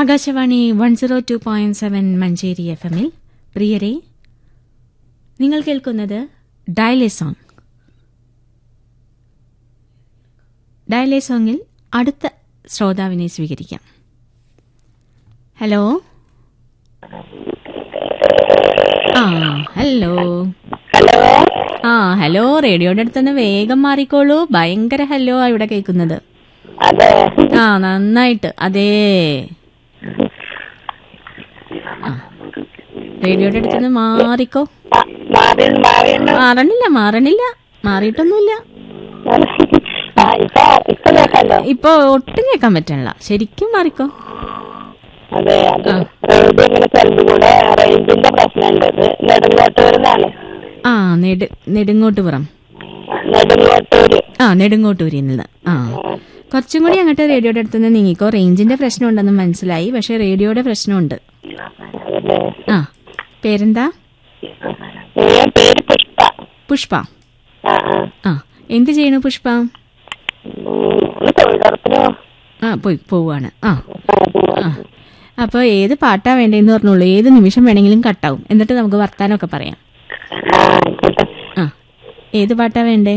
Akashvani one zero two point seven Manjeri F എമ്മിൽ പ്രിയരെ നിങ്ങൾ കേൾക്കുന്നത് ഡയലേ സോങ് ഡയലേ സോങ്ങിൽ അടുത്ത ശ്രോതാവിനെ സ്വീകരിക്കാം ഹലോ ആ ഹലോ ഹലോ ആ ഹലോ റേഡിയോയുടെ അടുത്തുനിന്ന് വേഗം മാറിക്കോളൂ ഭയങ്കര ഹലോ ആ ഇവിടെ കേൾക്കുന്നത് അതെ ആ നന്നായിട്ട് അതേ ആ റേഡിയോയുടെ അടുത്തുനിന്ന് മാറിക്കോ മാ- മാറി മാറി മാറണില്ല മാറണില്ല മാറിയിട്ടൊന്നുമില്ല ആ, ഇപ്പൊ ഇപ്പൊ കേൾക്കാലോ ഇപ്പൊ ഒട്ടും കേൾക്കാൻ പറ്റണില്ല ശരിക്കും മാറിക്കോ അതെ അത് റേഡിയോ ഇങ്ങനെ ചെലതുകൂടെ റേഞ്ചിന്റെ പ്രശ്നമുണ്ട് ഇത് നെടുങ്കോട്ടൂരിന്നാണ് ആ നെടു നെടുങ്ങോട്ടുപുറം നെടുങ്കോട്ടൂര് ആ നെടുങ്ങോട്ടൂരിൽ നിന്ന് ആ കുറച്ചും കൂടി അങ്ങോട്ട് റേഡിയോയുടെ അടുത്തുനിന്ന് നീങ്ങിക്കോ റേഞ്ചിന്റെ പ്രശ്നം ഉണ്ടെന്ന് മനസ്സിലായി പക്ഷെ റേഡിയോയുടെ പ്രശ്നമുണ്ട് അതെ ആ പേരെന്താ ഞാൻ പേര് പുഷ്പ പുഷ്പ ആ ആ ആ എന്ത് ചെയ്യണു പുഷ്പ ഉം, ഒന്ന് തൊഴിലുറപ്പിനോ ആ പോയി പോവാണ് ആ ആ അപ്പോൾ ഏത് പാട്ടാ വേണ്ടതെന്ന് പറഞ്ഞോളൂ ഏത് നിമിഷം വേണമെങ്കിലും കട്ടാവും എന്നിട്ട് നമുക്ക് വർത്താനമൊക്കെ പറയാം ആ ആയിക്കോട്ടെ ആ ഏത് പാട്ടാ വേണ്ടേ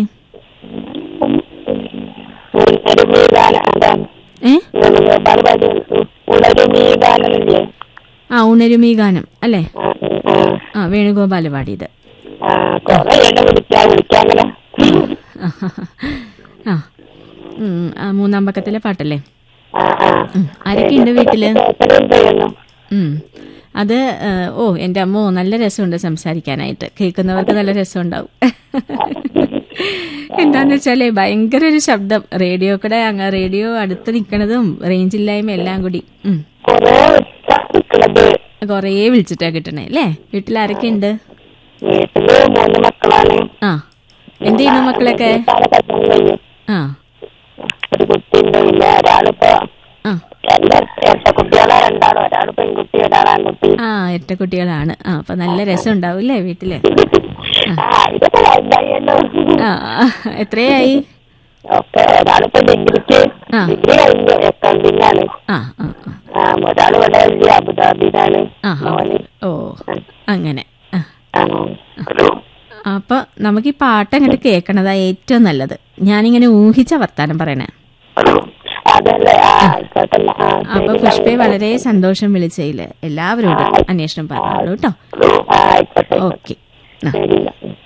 ഉണരുമീ ഗാനം അതാണ് ഏ വേണുഗോപാൽ പാടി ഉണരുമീ ഗാനമില്ലേ ആ ഉണരുമീ ഗാനം അല്ലേ ആ ആ ആ വേണുഗോപാൽ പാടിയത് ആ കൊറേ എന്നെ വിളിക്കാ വിളിക്കാങ്ങനെ ആ, ആ ഉം, ആ മൂന്നാം പക്കത്തിലെ പാട്ടല്ലേ ആ ആ ഉം, ആരൊക്കെയുണ്ട് വീട്ടില് കേൾക്കലുണ്ട് എന്ന്. ഉം. അത് ഏ, ഓ എൻ്റെ അമ്മോ നല്ല രസമുണ്ട് സംസാരിക്കാനായിട്ട് കേൾക്കുന്നവർക്ക് നല്ല രസമുണ്ടാവും എന്താന്ന് വെച്ചാലേ ഭയങ്കര ഒരു ശബ്ദം റേഡിയോ കൂടെ അങ്ങ് റേഡിയോ അടുത്ത് നിൽക്കണതും റേഞ്ച് ഇല്ലായ്മ എല്ലാം കൂടി ഉം. കൊറേ നിക്കണത് കുറേ വിളിച്ചിട്ടാ കിട്ടണേ അല്ലേ വീട്ടിൽ ആരൊക്കെ ഉണ്ട് വീട്ടില് മൂന്ന് മക്കളാണ് ആ എന്ത് ചെയ്യുന്നു മക്കളൊക്കെ ഒരാളെ കല്യാണം കഴിഞ്ഞു ആ ഒരു കുട്ടിയുണ്ട് പിന്നെ ഒരാളിപ്പോ ആ രണ്ട് ഇരട്ട കുട്ടികളെ രണ്ടാളും ഒരാൾ പെൺകുട്ടി ഒരാൾ ആൺകുട്ടി ആ ഇരട്ട കുട്ടികളാണ് ആ അപ്പൊ നല്ല രസം ഉണ്ടാവില്ലേ വീട്ടില് ആ ഇതൊക്കെ വലുതായല്ലോ ആ എത്രയായി ഒക്കെ ഒരാളിപ്പോ ഡിഗ്രിക്ക് ആ. ഡിഗ്രി കഴിഞ്ഞു അക്കൗണ്ടിങ്ങാണ് ആ ആ ആ. ആ ഒരാൾ ഇവിടെ വലിയ അബുദാബിയിലാണ് ആ ആ. മോന് ഓ അങ്ങനെ ആ ആ അപ്പൊ നമുക്ക് ഈ പാട്ട് അങ്ങോട്ട് കേൾക്കണതാ ഏറ്റവും നല്ലത് ഞാനിങ്ങനെ ഊഹിച്ച വർത്താനം പറയണേ അതല്ലേ ആ ആയിക്കോട്ടെ ആ അപ്പൊ പുഷ്പയെ വളരെ സന്തോഷം വിളിച്ചതില് എല്ലാവരോടും അന്വേഷണം പറഞ്ഞോളൂ കേട്ടോ ആ, ആയിക്കോട്ടെ ഓക്കെ ആ ശരി